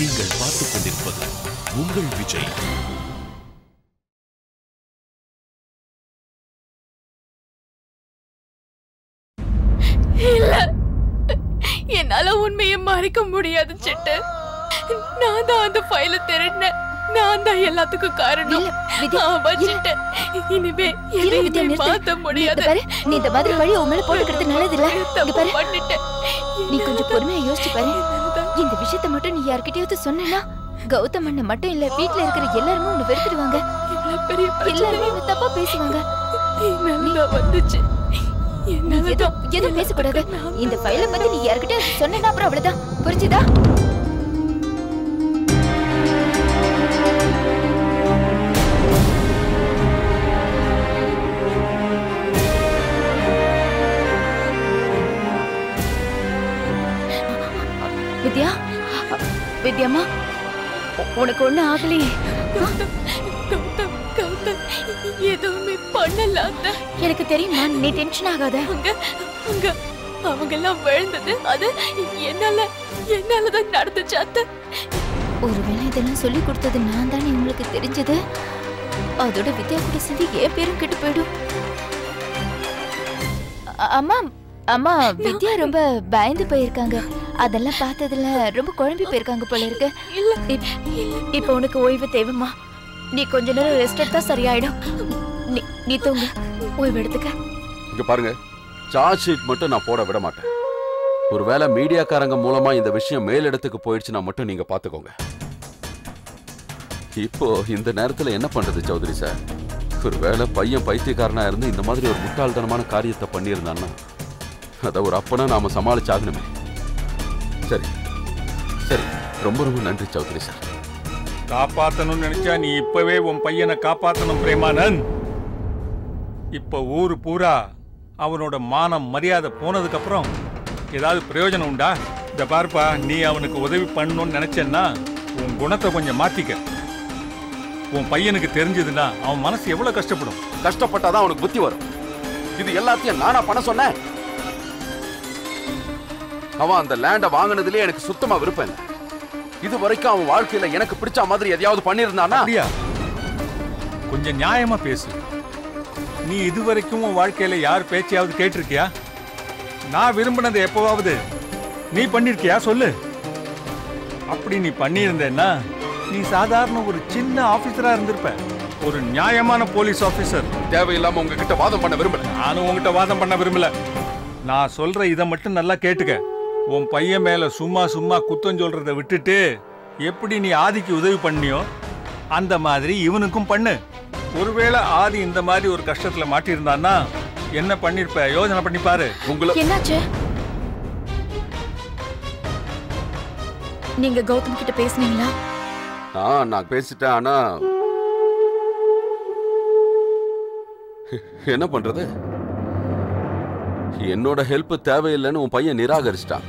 நீங்கள் பார்த்துக் கொண்டிருப்பது உங்கள் விஜய் இல்ல என்னால உண்மையை மறைக்க முடியாது சிட்டு நான் தான் அந்த ஃபைல திருடினேன் நான் தான் எல்லாத்துக்கும் காரணம் இல்ல, வித்யா, ஆமா இல்ல. சிட்டு இனிமே இரு வித்யா, எதையுமே நிறுத்து. மாத்த நீ இத முடியாது பாரு நீ இந்த மாதிரி பழி உன் மேல போட்டுக்கிறது நல்லது இல்ல இங்க தப்பு பாரு பண்ணிட்டேன் நீ கொஞ்சம் பொறுமையா யோசிச்சு பாரு என்னாலதான் இந்த விஷயத்த மட்டும் நீ யார்கிட்டயாவது சொன்னா கௌதம் அண்ணன் மட்டும் இல்ல வீட்ல இருக்கிற எல்லாருமே உன்னை வெறுத்துடுவாங்க இவ்வளவு பெரிய பிரச்சனை எல்லாருமே உன்னை தப்பா பேசுவாங்க என்னாலதான் வந்துச்சு எதுவும் என்னாலதான் எதுவும் பேசக்கூடாது இந்த ஃபைல பத்தி நீ யார்கிட்டயாவது சொன்னா அப்புறம் அவ்வளவுதான் புரிஞ்சுதா வித்யா வித்யாம்மா உ- உனக்கு ஒண்ணு ஆகலையே கௌதம் கௌதம் கௌதம் எதுவுமே பண்ணல அத்தை. எனக்கு தெரியுமா நீ டென்ஷன் ஆகாத அங்க அங்க அவங்க எல்லாம் விழுந்தது அது என்னால என்னாலதான் நடந்துச்சு அத்தை ஒருவேளை இதெல்லாம் சொல்லி கொடுத்தது நான் தானே உங்களுக்கு தெரிஞ்சது அதோட வித்யா கூட சேர்ந்து என் பேரும் கெட்டு போயிடும் அ- அம்மா அம்மா வித்யா ரொம்ப பயந்து போயிருக்காங்க அதெல்லாம் பார்த்ததுல ரொம்ப குழம்பி போயிருக்காங்க போல இருக்கு இல்ல இப்- இப்ப உனக்கு ஓய்வு தேவைம்மா நீ கொஞ்ச நேரம் ரெஸ்ட் எடுத்தா சரியாயிடும் நீ நீ தூங்கு ஓய்வு எடுத்துக்க இங்க பாருங்க சார்ஜ் ஷீட் மட்டும் நான் போட விட மாட்டேன் ஒருவேளை மீடியாக்காரங்க மூலமா இந்த விஷயம் மேலிடத்துக்கு போயிடுச்சுன்னா மட்டும் நீங்க பாத்துக்கோங்க இப்போ இந்த நேரத்துல என்ன பண்றது சௌத்ரி சார் ஒருவேளை பையன் பைத்தியக்காரனா இருந்து இந்த மாதிரி ஒரு முட்டாள்தனமான காரியத்தை பண்ணியிருந்தான்னா அதை ஒரு அப்பனா நாம சமாளிச்சாகணுமே சரி சரி ரொம்ப ரொம்ப நன்றி சௌத்ரி சார் காப்பாத்தணும்னு நினைச்சா நீ இப்பவே உன் பையனை காப்பாத்தணும் பிரேமானந்த் இப்ப ஊரு பூரா அவனோட மானம் மரியாதை போனதுக்கு அப்புறம் ஏதாவது பிரயோஜனம் உண்டா இந்த பாருப்பா நீ அவனுக்கு உதவி பண்ணணும்னு நினைச்சேன்னா உன் குணத்தை கொஞ்சம் மாத்திக்க உன் பையனுக்கு தெரிஞ்சதுன்னா அவன் மனசு எவ்வளவு கஷ்டப்படும் கஷ்டப்பட்டாதான் அவனுக்கு புத்தி வரும் இது எல்லாத்தையும் நானா பண்ண சொன்னேன் அவன் அந்த லேண்ட வாங்கினதுலயே எனக்கு சுத்தமா விருப்பம் இல்லை இது வரைக்கும் அவன் வாழ்க்கையில எனக்கு பிடிச்ச மாதிரி எதையாவது பண்ணியிருந்தானா அப்படியா கொஞ்சம் நியாயமா பேசு நீ இதுவரைக்கும் உன் வாழ்க்கையில யார் பேச்சையாவது கேட்டிருக்கியா நான் விரும்பினதை எப்பவாவது நீ பண்ணிருக்கியா சொல்லு அப்படி நீ பண்ணியிருந்தேன்னா நீ சாதாரண ஒரு சின்ன ஆபீசரா இருந்திருப்ப ஒரு நியாயமான போலீஸ் ஆபீசர் தேவையில்லாம உங்ககிட்ட வாதம் பண்ண விரும்பல நானும் உன்கிட்ட வாதம் பண்ண விரும்பல நான் சொல்ற இதை மட்டும் நல்லா கேட்டுக்க உன் பையன் மேல சும்மா சும்மா குத்தம் சொல்றத விட்டுட்டு எப்படி நீ ஆதிக்கு உதவி பண்ணியோ அந்த மாதிரி இவனுக்கும் பண்ணு ஒருவேளை ஆதி இந்த மாதிரி ஒரு கஷ்டத்துல மாட்டியிருந்தான்னா என்ன பண்ணிருப்ப யோசனை பண்ணி பாரு உங்களை என்னாச்சு நீங்க கௌதம் கிட்ட பேசுனீங்களா ஆ நான் பேசிட்டேன் ஆனா என்ன பண்றது என்னோட ஹெல்ப் தேவையில்லைன்னு உன் பையன் நிராகரிச்சிட்டான்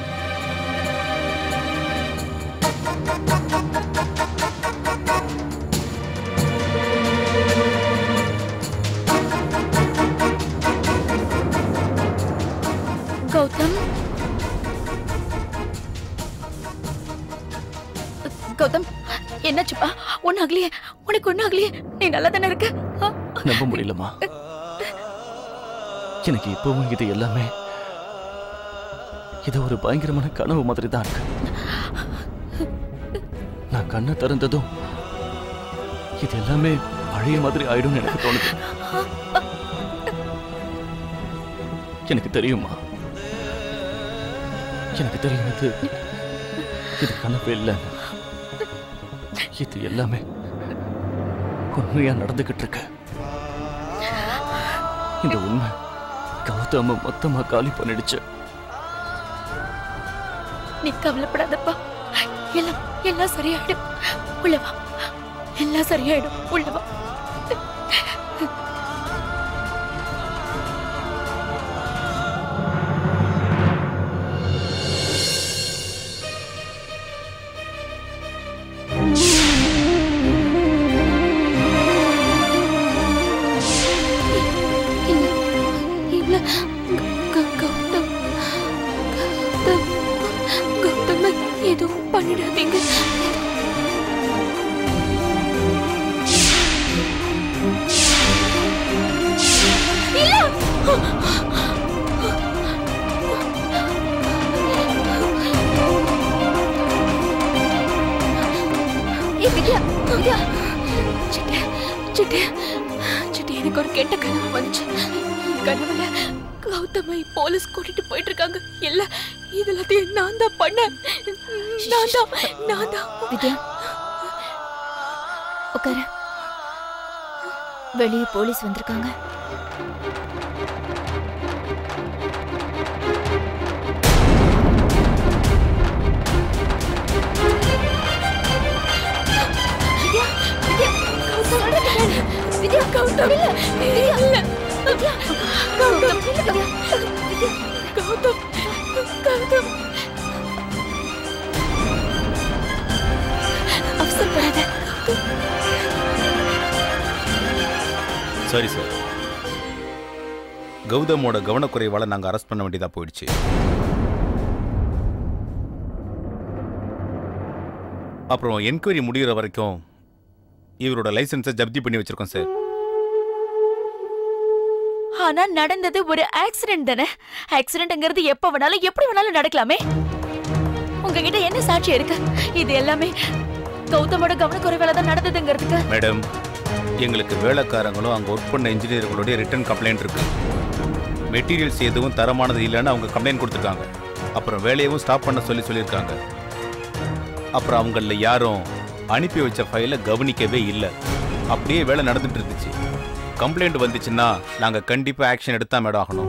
கௌதம் கௌதம் என்னாச்சுப்பா ஒன்னு ஆகலையே உனக்கு ஒண்ணு ஆகலையே நீ நல்லா தானே இருக்க ஆ? நம்ப முடியலம்மா எனக்கு இப்பவும் இது எல்லாமே இது ஒரு பயங்கரமான கனவு மாதிரி தான் இருக்கு நான் கண்ணை திறந்ததும் இது எல்லாமே பழைய மாதிரி ஆயிடும்னு எனக்கு தோணுது எனக்கு தெரியுமா எனக்கு தெரியும் இது இது கனவு இல்லை இது எல்லாமே உண்மையா நடந்துகிட்டு இருக்கு இந்த உண்மை கௌதம மொத்தமா காலி பண்ணிடுச்சு நீ கவலைப்படாதப்பா எல்லாம் எல்லாம் சரியாயிடும் உள்ள வா எல்லாம் சரியாயிடும் உள்ள வா இல்ல இல்ல க- க- கௌதம் கௌதம் கௌதம் எதுவும் பண்ணிட பண்ணாதீங்க ஏய் வித்யா வித்யா சிட்டு சிட்டு சிட்டு எனக்கு ஒரு கெட்ட கனவு வந்துச்சு கனவுல கௌதமை போலீஸ் கூட்டிட்டு போயிட்டு இருக்காங்க இல்ல இது எல்லாத்தையும் நான் தான் பண்ணேன் நான் தான் நான் தான் வித்யா உட்கார வெளியே போலீஸ் வந்திருக்காங்க வித்யா, வித்யா, சொல்றத கேளு. வித்யா, கௌதம் இல்ல. வித்யா, இல்ல. வித்யா, கௌதம் இல்ல, வித்யா. வித்யா, கௌதம் கௌதம் அவசரப்படாத சரி சார் கௌதமோட கவனக்குறைவால நாங்க அரெஸ்ட் பண்ண வேண்டியதா போயிடுச்சு அப்புறம் என்கொயரி முடிகிற வரைக்கும் இவரோட லைசன்ஸை ஜப்தி பண்ணி வச்சிருக்கோம் சார் ஆனா நடந்தது ஒரு ஆக்சிடென்ட் தானே ஆக்சிடென்ட்ங்கிறது எப்ப வேணாலும் எப்படி வேணாலும் நடக்கலாமே உங்ககிட்ட என்ன சாட்சி இருக்கு இது எல்லாமே கௌதமோட கவனக்குறைவால தான் நடந்ததுங்கிறதுக்கு மேடம் எங்களுக்கு வேலைக்காரங்களும் அங்கே ஒர்க் பண்ண இன்ஜினியர்களுடைய ரிட்டர்ன் கம்ப்ளைண்ட் இருக்கு மெட்டீரியல்ஸ் எதுவும் தரமானது இல்லைன்னு அவங்க கம்ப்ளைண்ட் கொடுத்துருக்காங்க அப்புறம் வேலையவும் ஸ்டாப் பண்ண சொல்லி சொல்லியிருக்காங்க அப்புறம் அவங்களில் யாரும் அனுப்பி வச்ச ஃபைலை கவனிக்கவே இல்லை அப்படியே வேலை நடந்துட்டு இருந்துச்சு கம்ப்ளைண்ட் வந்துச்சுன்னா நாங்கள் கண்டிப்பாக ஆக்ஷன் எடுத்தா மேடம் ஆகணும்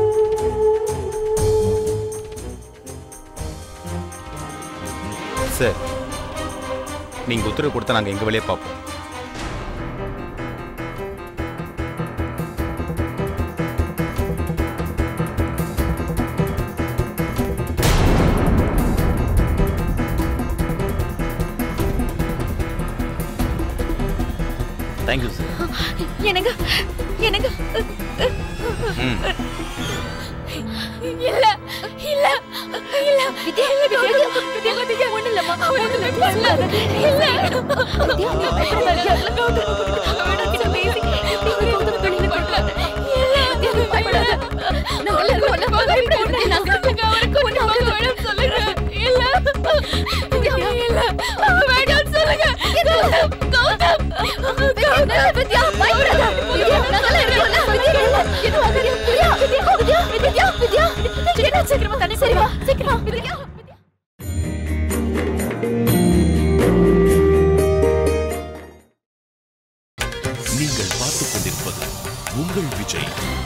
சார் நீங்கள் உத்தரவு கொடுத்தா நாங்கள் எங்கள் வேலையை பார்ப்போம் தேங்க்யூ சார் எனக்கு எனக்கு இல்ல இல்ல இல்ல வித்யா, வித்யா, வித்யா வித்யா ஒண்ணு இல்லம்மா ஒண்ணு இல்ல பண்ணல இல்ல வித்யா, நீ பயப்படாத. கௌதம் பேசி கௌதம் வெளியில கொண்டாத இல்ல வித்யா பயப்படாத நான் உள்ள கொல்ல போகிறேன் நான் சொல்லுங்க அவருக்கு ஒண்ணு வேணும் சொல்லுங்க இல்ல வித்யா இல்ல வேண்டாம் சொல்லுங்க கௌதம் கௌதம் வித்யா, பயப்படாத. வித்யா, நாங்கெல்லாம் இருக்கோம்ல. வித்யா, இல்ல. எதுவும் ஆகாது. வித்யா, வித்யா, வித்யா, வித்யா, வித்யா. என்ன, சீக்கிரமா தண்ணி சரி வா சீக்கிரமா வித்யா நீங்கள் பார்த்துக் கொண்டிருப்பது உங்கள் விஜய்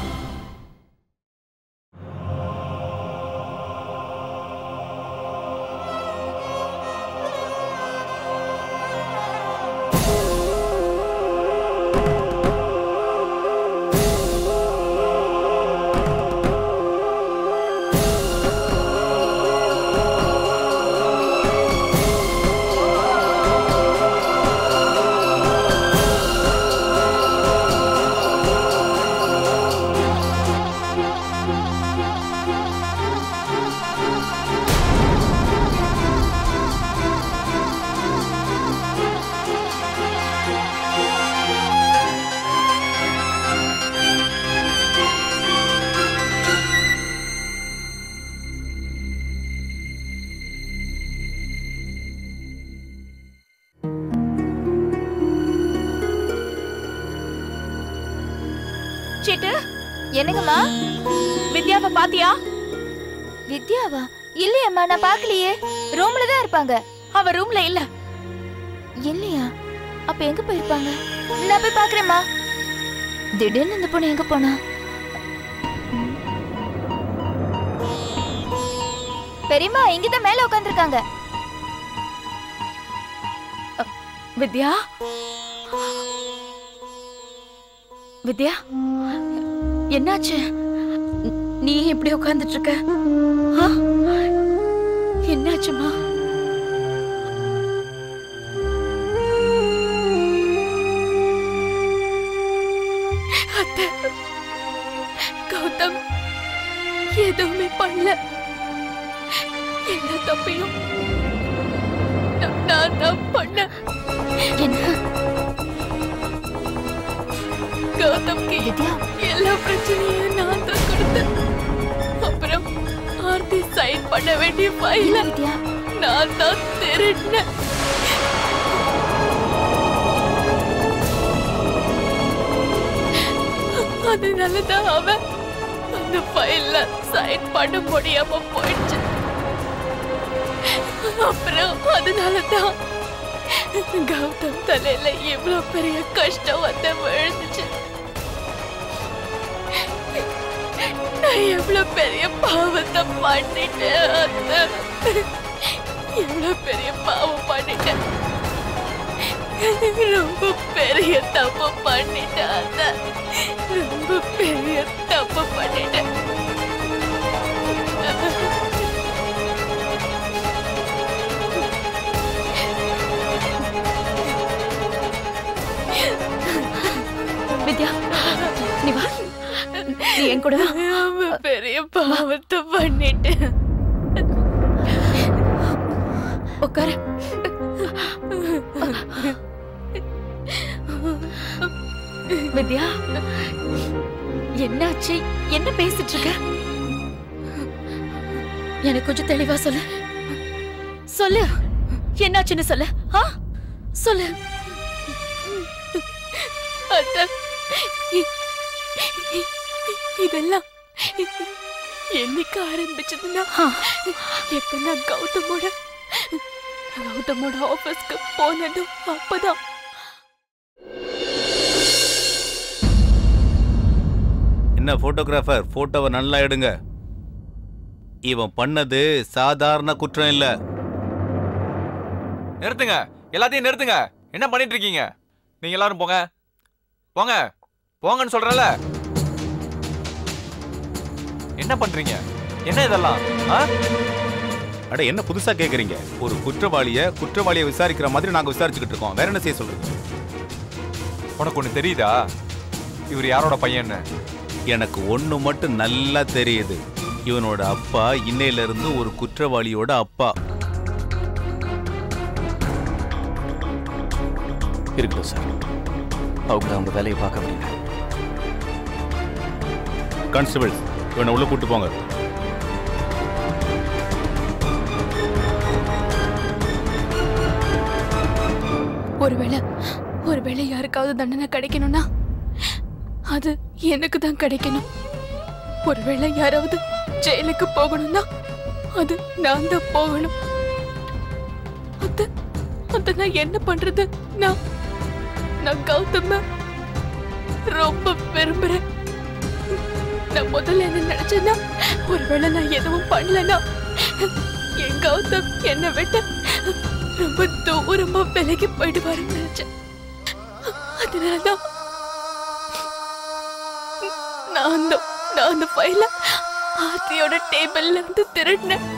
சிட்டு என்னங்கம்மா வித்யாவை பாத்தியா வித்யாவா இல்லையம்மா நான் பார்க்கலையே ரூம்ல தான் இருப்பாங்க அவ ரூம்ல இல்ல இல்லையா அப்ப எங்க போயிருப்பாங்க நான் போய் பாக்குறேம்மா திடீர்னு இந்த பொண்ணு எங்க போனா ம். பெரியம்மா இங்கதான் மேல உட்காந்துருக்காங்க வித்யா வித்யா என்னாச்சு ந- நீ ஏன் இப்படி உட்கார்ந்துட்டு இருக்க ஆ? என்னாச்சுமா அத்தை கௌதம் எதுவுமே பண்ணல எல்லா தப்பையும் நான் தான் பண்ணேன் என்ன கௌதம்க்கு வித்யா எல்லா பிரச்சனையும் நான் தான் கொடுத்தேன் அப்புறம் ஆர்த்தி சைன் பண்ண வேண்டிய ஃபைல இல்ல வித்யா நான் தான் திருடினேன் அதனாலதான் அவன் அந்த ஃபைல்ல சைன் பண்ண முடியாம போயிடுச்சு அப்புறம் அதனாலதான் கௌதம் தலையில இவ்வளவு பெரிய கஷ்டம் வந்து விழுந்துச்சு நான் எவ்வளவு பெரிய பாவத்தை பண்ணிட்டேன் அத்தை. எவ்வளவு பெரிய பாவம் பண்ணிட்டேன் ரொம்ப பெரிய தப்பு பண்ணிட்டேன் அத்தை. ரொம்ப பெரிய தப்பு பண்ணிட்டேன் வித்யா நீ வா நீ என் கூட வா ரொம்ப பெரிய பாவத்தை பண்ணிட்டேன் உட்காரு வித்யா என்னாச்சு என்ன பேசிட்டு இருக்க எனக்கு கொஞ்சம் தெளிவா சொல்லு சொல்லு என்னாச்சுன்னு சொல்லு ஆ சொல்லு அத்தை, இ- இ- இதெல்லாம் என்னைக்கு ஆரம்பிச்சதுன்னா எப்ப நான் கௌதமோட கௌதமோட ஆபீஸ்க்கு போனதும் அப்பதான் என்ன போட்டோகிராஃபர் போட்டோவை நல்லா எடுங்க இவன் பண்ணது சாதாரண குற்றம் இல்ல நிறுத்துங்க எல்லாத்தையும் நிறுத்துங்க என்ன பண்ணிட்டு இருக்கீங்க நீங்க எல்லாரும் போங்க போங்க போங்கன்னு சொல்றல என்ன பண்றீங்க என்ன இதெல்லாம் ஆ? அட என்ன புதுசா கேக்குறீங்க ஒரு குற்றவாளிய குற்றவாளியை விசாரிக்கிற மாதிரி நாங்க விசாரிச்சுக்கிட்டு இருக்கோம் வேற என்ன செய்ய சொல்றீங்க உனக்கு ஒண்ணு தெரியுதா இவர் யாரோட பையன்னு எனக்கு ஒண்ணு மட்டும் நல்லா தெரியுது இவனோட அப்பா இன்னையில இருந்து ஒரு குற்றவாளியோட அப்பா இருக்கட்டும் சார் அவங்க அவங்க வேலையை பார்க்க முடியுங்க கான்ஸ்டபிள்ஸ் இவனை உள்ள கூட்டு போங்க ஒருவேளை ஒருவேளை யாருக்காவது தண்டனை கிடைக்கணும்னா அது எனக்கு தான் கிடைக்கணும் ஒருவேளை யாராவது ஜெயிலுக்கு போகணும்னா அது நான் தான் போகணும் அத அத நான் என்ன பண்றது நான் நான் கௌதம ரொம்ப விரும்புறேன் நான் முதல்ல என்ன நினைச்சேன்னா ஒருவேளை நான் எதுவும் பண்ணலனா என் கௌதம் என்னை விட்டு ரொம்ப தூரமா விலகி போயிடுவாருன்னு நினைச்சேன் அதனாலதான் நான் அந்த நான் அந்த ஃபைல ஆர்த்தியோட டேபிள்ல இருந்து திருடினேன்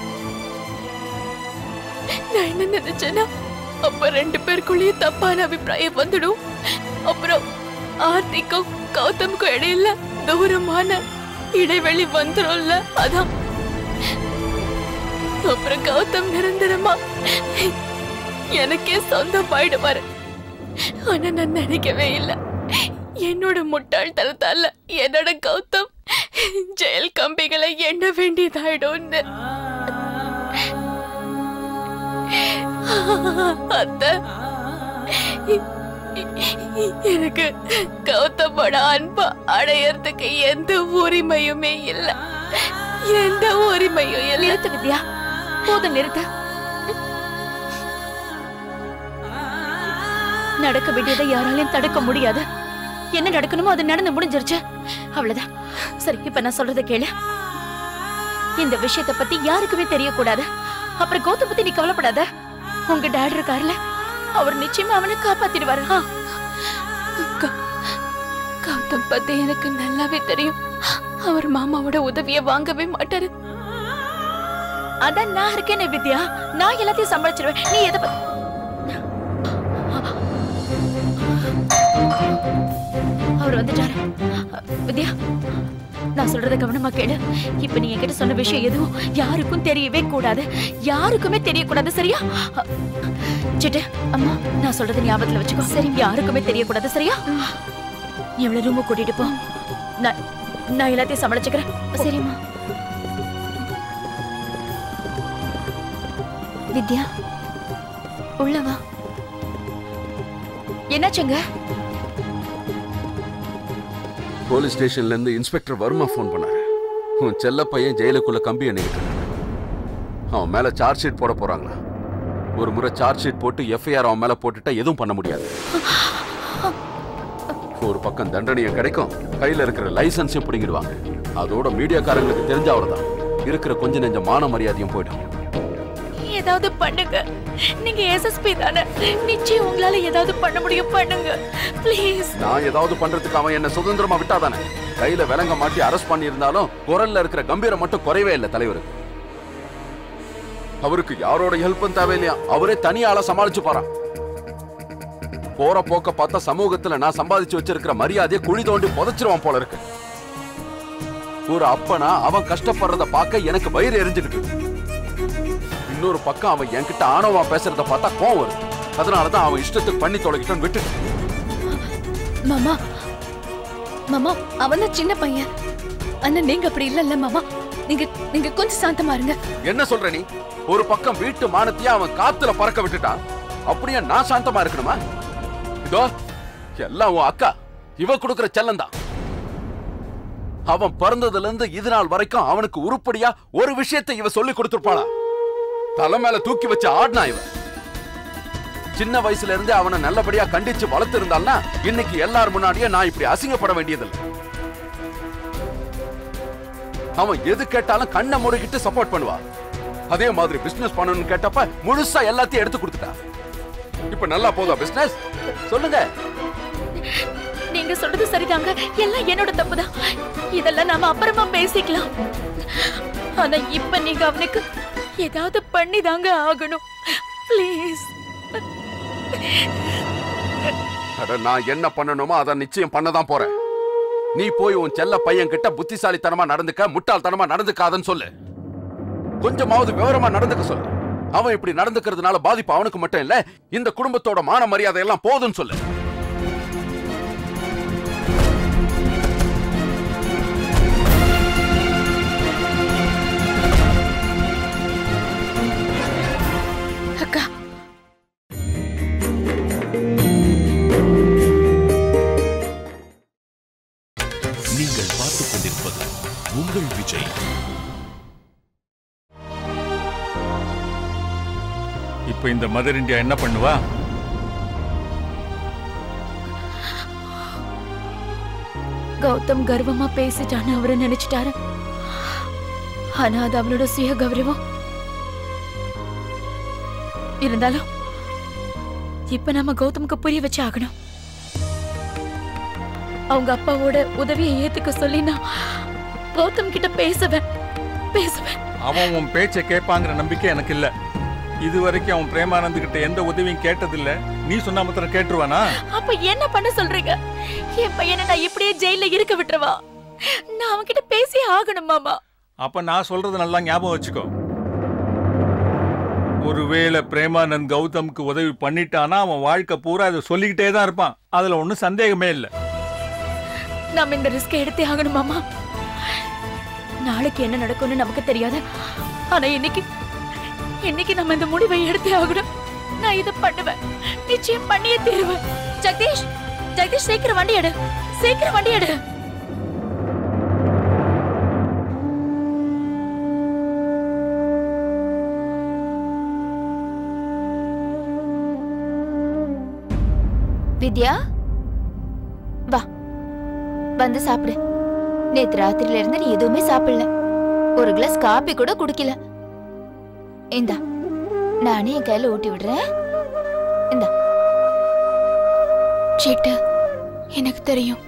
நான் என்ன நினைச்சேன்னா அப்ப ரெண்டு பேருக்குள்ளேயும் தப்பான அபிப்பிராயம் வந்துடும் அப்புறம் ஆர்த்திக்கும் கௌதமுக்கும் இடையில தூரமான இடைவெளி வந்துரும்ல அதான் அப்புறம் கௌதம் நிரந்தரமா எனக்கே சொந்தம் ஆயிடுவாரு ஆனா நான் நினைக்கவே இல்லை என்னோட முட்டாள்தனத்தால என்னோட கௌதம் ஜெயில் கம்பிகளை எண்ண வேண்டியதாயிடும்னு அத்த எனக்கு கௌதமோட அன்பை அடையறதுக்கு எந்த உரிமையுமே இல்ல எந்த உரிமையும் இல்ல நிறுத்து வித்யா போதும் நிறுத்து நடக்க வேண்டியதை யாராலையும் தடுக்க முடியாது என்ன நடக்கணுமோ அது நடந்து முடிஞ்சிருச்சு அவ்வளவுதான் சரி இப்ப நான் சொல்றதை கேளு இந்த விஷயத்தை பத்தி யாருக்குமே தெரியக்கூடாது அப்புறம் கௌதம் பத்தி நீ கவலைப்படாத உங்க டாட் இருக்காருல அவர் நிச்சயமா அவனை காப்பாத்திடுவாரு ஆ, கௌ- கௌதம் பத்தி எனக்கு நல்லாவே தெரியும் அவர் மாமாவோட உதவிய வாங்கவே மாட்டாரு அதான் நான் இருக்கேனே வித்யா நான் எல்லாத்தையும் சமாளிச்சிருவேன் நீ எதை பத்தி அவர் வந்துட்டாரு வித்யா நான் சொல்றத கவனமா கேளு இப்ப நீ என்கிட்ட சொன்ன விஷயம் எதுவும் யாருக்கும் தெரியவே கூடாது யாருக்குமே தெரியக்கூடாது சரியா அ, சிட்டு அம்மா நான் சொல்றத ஞாபகத்துல வச்சுக்கோ சரி யாருக்குமே தெரியக்கூடாது சரியா நீ அவளை ரூம கூட்டிட்டு போ நான் நான் எல்லாத்தையும் சமாளிச்சுக்கிறேன் சரிம்மா வித்யா உள்ள வா என்னாச்சுங்க போலீஸ் ஸ்டேஷன்ல இருந்து இன்ஸ்பெக்டர் வர்மா ஃபோன் பண்ணாரு உன் செல்ல பையன் ஜெயிலுக்குள்ள கம்பி எண்ணிக்கிட்டு இருக்கான். அவன் மேல சார்ஜ் ஷீட் போட போறாங்களா ஒரு முறை சார்ஜ் ஷீட் போட்டு எஃப்ஐஆர் அவன் மேல போட்டுட்டா எதுவும் பண்ண முடியாது ஒரு பக்கம் தண்டனையும் கிடைக்கும் கையில இருக்கிற லைசன்ஸையும் பிடிங்கிடுவாங்க அதோட மீடியாக்காரங்களுக்கு தெரிஞ்ச அவர்தான் இருக்கிற கொஞ்ச நெஞ்ச மான மரியாதையும் போயிடும் ஏதாவது பண்ணுங்க நீங்க எஸ்எஸ்பி தானே நிச்சயம் உங்களால ஏதாவது பண்ண முடியும் பண்ணுங்க ப்ளீஸ் நான் ஏதாவது பண்றதுக்கு அவன் என்ன சுதந்திரமா விட்டாதானே கையில விலங்க மாட்டி அரெஸ்ட் பண்ணியிருந்தாலும் குரல்ல இருக்கிற கம்பீரம் மட்டும் குறைவே இல்லை தலைவருக்கு அவருக்கு யாரோட ஹெல்ப்பும் தேவையில்லையா அவரே தனியால சமாளிச்சு போறான் போற போக்க பார்த்தா சமூகத்துல நான் சம்பாதிச்சு வச்சிருக்கிற மரியாதையை குழி தோண்டி புதைச்சிருவான் போல இருக்கு ஒரு அப்பனா அவன் கஷ்டப்படுறத பார்க்க எனக்கு வயிறு எரிஞ்சுக்கிட்டு இருக்கு. இன்னொரு பக்கம் அவன் என்கிட்ட ஆணவமா பேசுறத பார்த்தா கோவம் வருது அதனாலதான் அவன் இஷ்டத்துக்கு பண்ணி தொலைக்கிட்டோன்னு விட்டு மாமா மாமா அவன் தான் சின்ன பையன் ஆனா நீங்க அப்படி இல்லல்ல மாமா நீங்க நீங்க கொஞ்சம் சாந்தமா இருங்க என்ன சொல்ற நீ ஒரு பக்கம் வீட்டு மானத்தையே அவன் காத்துல பறக்க விட்டுட்டான் அப்படியே நான் சாந்தமா இருக்கணுமா இதோ எல்லாம் உன் அக்கா இவ கொடுக்கிற செல்லம் தான் அவன் பிறந்ததுல இருந்து இது நாள் வரைக்கும் அவனுக்கு உருப்படியா ஒரு விஷயத்தை இவ சொல்லி கொடுத்திருப்பாளா தலை மேல தூக்கி வச்சு ஆடினா இவன் சின்ன வயசுல இருந்தே அவனை நல்லபடியா கண்டிச்சு வளர்த்திருந்தான்னா இன்னைக்கு எல்லார் முன்னாடியே நான் இப்படி அசிங்கப்பட வேண்டியதில்லை அவன் எது கேட்டாலும் கண்ணை மூடிக்கிட்டு சப்போர்ட் பண்ணுவா அதே மாதிரி பிசினஸ் பண்ணணும்னு கேட்டப்ப முழுசா எல்லாத்தையும் எடுத்து கொடுத்துட்டா இப்ப நல்லா போதா பிசினஸ் சொல்லுங்க நீங்க சொல்றது சரிதாங்க எல்லாம் என்னோட தப்புதான் இதெல்லாம் நாம அப்புறமா பேசிக்கலாம் ஆனா இப்ப நீங்க அவனுக்கு ஏதாவது பண்ணி தாங்க ஆகணும் ப்ளீஸ் அட நான் என்ன பண்ணணுமோ அதை நிச்சயம் பண்ணதான் போறேன் நீ போய் உன் செல்ல பையன் கிட்ட புத்திசாலித்தனமா நடந்துக்க முட்டாள்தனமா நடந்துக்காதன்னு சொல்லு கொஞ்சமாவது விவரமா நடந்துக்க சொல்லு அவன் இப்படி நடந்துக்கிறதுனால பாதிப்பு அவனுக்கு மட்டும் இல்ல இந்த குடும்பத்தோட மான மரியாதை எல்லாம் போதும்னு சொல்லு அக்கா நீங்கள் பார்த்துக் கொண்டிருப்பது உங்கள் விஜய் இப்போ இந்த மதர் இந்தியா என்ன பண்ணுவா கௌதம் கர்வமா பேசிட்டான்னு அவரை நினைச்சிட்டாரு ஆனா அது அவளோட சுய கௌரவம் இருந்தாலும் இப்ப நம்ம கௌதமுக்கு புரிய வச்சு ஆகணும் அவங்க அப்பாவோட உதவியை ஏத்துக்க சொல்லி நான் கௌதம் கிட்ட பேசுவேன் பேசுவேன் அவன் உன் பேச்சை கேட்பாங்கிற நம்பிக்கை எனக்கு இல்ல இது வரைக்கும் அவன் பிரேமானந்த் கிட்ட எந்த உதவியும் கேட்டதில்ல நீ சொன்னா மாத்திரம் கேட்டுருவானா அப்ப என்ன பண்ண சொல்றீங்க என் பையனை நான் இப்படியே ஜெயில இருக்க விட்டுறவா நான் அவன்கிட்ட பேசி ஆகணும் மாமா அப்ப நான் சொல்றது நல்லா ஞாபகம் வச்சுக்கோ ஒருவேளை பிரேமானந்த் கௌதம்க்கு உதவி பண்ணிட்டானா அவன் வாழ்க்கை பூரா அதை சொல்லிக்கிட்டே தான் இருப்பான் அதுல ஒன்றும் சந்தேகமே இல்லை நாம இந்த ரிஸ்க் எடுத்தே ஆகணும் மாமா நாளைக்கு என்ன நடக்கும்னு நமக்கு தெரியாது ஆனா இன்னைக்கு இன்னைக்கு நம்ம இந்த முடிவை எடுத்தே ஆகணும் நான் இதை பண்ணுவேன் நிச்சயம் பண்ணியே தீருவேன் ஜெகதீஷ் ஜெகதீஷ் சீக்கிரம் வண்டி எடு சீக்கிரம் வண்டி எடு வித்யா வா வந்து சாப்பிடு நேத்து ராத்திரில இருந்து நீ எதுவுமே சாப்பிடல ஒரு கிளாஸ் காபி கூட குடிக்கல இந்தா நானே என் கையில ஊட்டி விடுறேன் இந்தா சேட்டு எனக்கு தெரியும்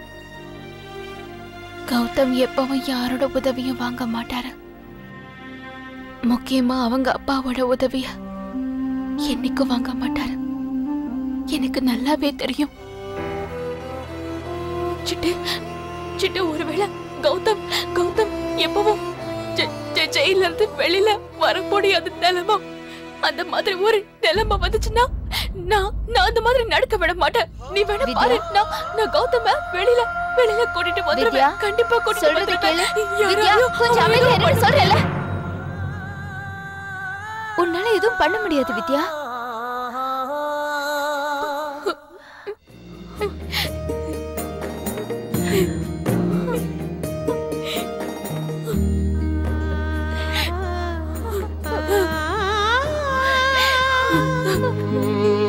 கௌதம் எப்பவும் யாரோட உதவியும் வாங்க மாட்டாரு முக்கியமா அவங்க அப்பாவோட உதவிய என்னைக்கும் வாங்க மாட்டாரு எனக்கு நல்லாவே தெரியும் சிட்டு சிட்டு ஒருவேளை கௌதம் கௌதம் எப்பவும் ஜெ- ஜெ- ஜெயில இருந்து வெளியில வர முடியாத நிலைமை அந்த மாதிரி ஒரு நிலைமை வந்துச்சுன்னா நான் நான் அந்த மாதிரி நடக்க விட மாட்டேன் நீ வேணா வித்யா? பாரு நான் நான் கௌதம வெளியில வெளியில கூட்டிட்டு வித்யா? வந்துருவேன் கண்டிப்பா கூட்டிட்டு சொல்றது கேளு வந்துருவேன் வித்யா யாராலையும் கொஞ்சம் அவனை அமைதியா எதுவும் இருன்னு பண்ண சொல்றேன்ல உன்னால எதுவும் பண்ண முடியாது வித்யா முடியாது.